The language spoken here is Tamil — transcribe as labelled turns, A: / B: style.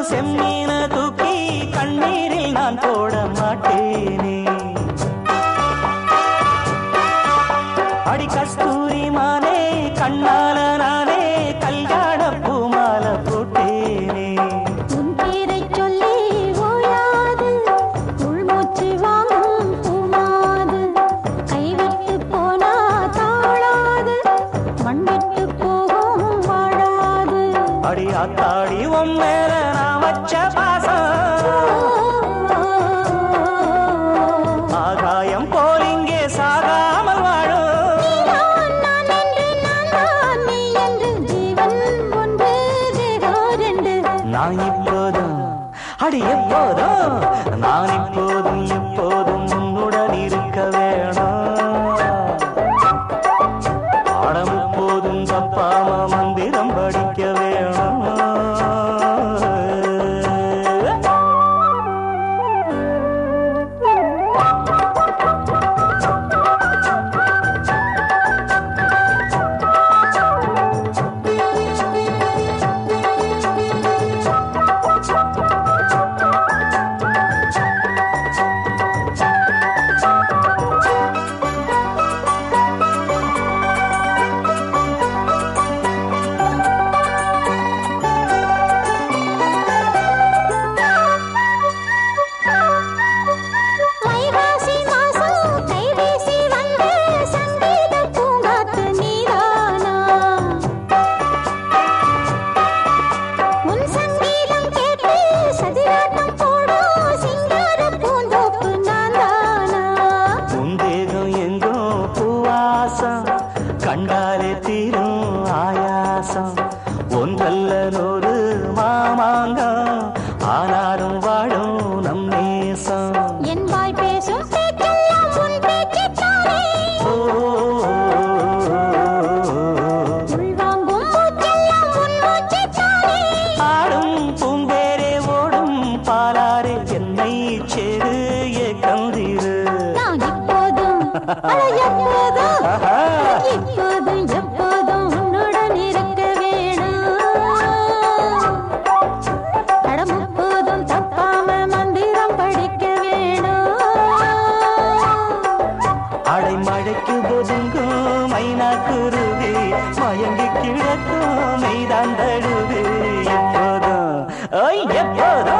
A: செம்மீன தூக்கி கண்ணீரில் நான் போட மாட்டேனே அடி கஸ்தூரி மானே கண்ணால நானே கல்யாண பூமால போட்டேனே
B: உன் பேரைச் சொல்லி ஓயாது உள்மூச்சு வாங்கும் பூமாது கைவிட்டு போனா தாழாது மண்விட்டு போகும் வாழாது
A: அடி ஆத்தாடி உன் மேல நான் வச்ச பாசம் ஆகாயம் போல் இங்கே சாகாமல் வாழும்
B: நீதான் நான் என்று நான் தான் நீ என்று ஜீவன் ஒன்று தேகம் ரெண்டு
A: நான் இப்போதும் அடி எப்போதும் நான் இப்போதும் எப்போதும் உன்னுடன் இருக்க வேணும் பாடம் எப்போதும் தப்பாம மந்திரம் படிக்க வேணும்
B: வைகாசி மாசம் கைவீசி வந்த சங்கீத பூங்காத்து நீதானா உன் சங்கீதம் கேட்டு சதிராட்டம் போடும் சிங்கார பூந்தோப்பு நான் தானா
A: உன் தேகம் எங்கோ பூவாசம் கண்டாலே தீரும் ஆயாசம் ஒன்றல்ல நூறு மாமாங்கம் ஆனாலும் வாழும் நம் நேசம்
B: என் வாய் பேசும் பேச்செல்லாம் உன் பேச்சுத்தானே
A: ஓ,
B: உள்வாங்கும் மூச்செல்லாம் உன் மூச்சுத்தானே
A: ஆடும் பூம்பேரே ஓடும் பாலாரே என்னை சேரு கந்திரு
B: நான் இப்போதும் அட எப்போதும்
A: ஆஹா.
B: இப்போதும் எப்போதும் உன்னுடன் இருக்க வேணும் அட முப்போதும் தப்பாம மந்திரம் படிக்க வேணும்
A: அடைமழைக்கு ஒதுங்கும் மைனா குருவி மயங்கி கிடக்கும் மெய்தான் தழுவு எப்போதும் ஓய் எப்போதும்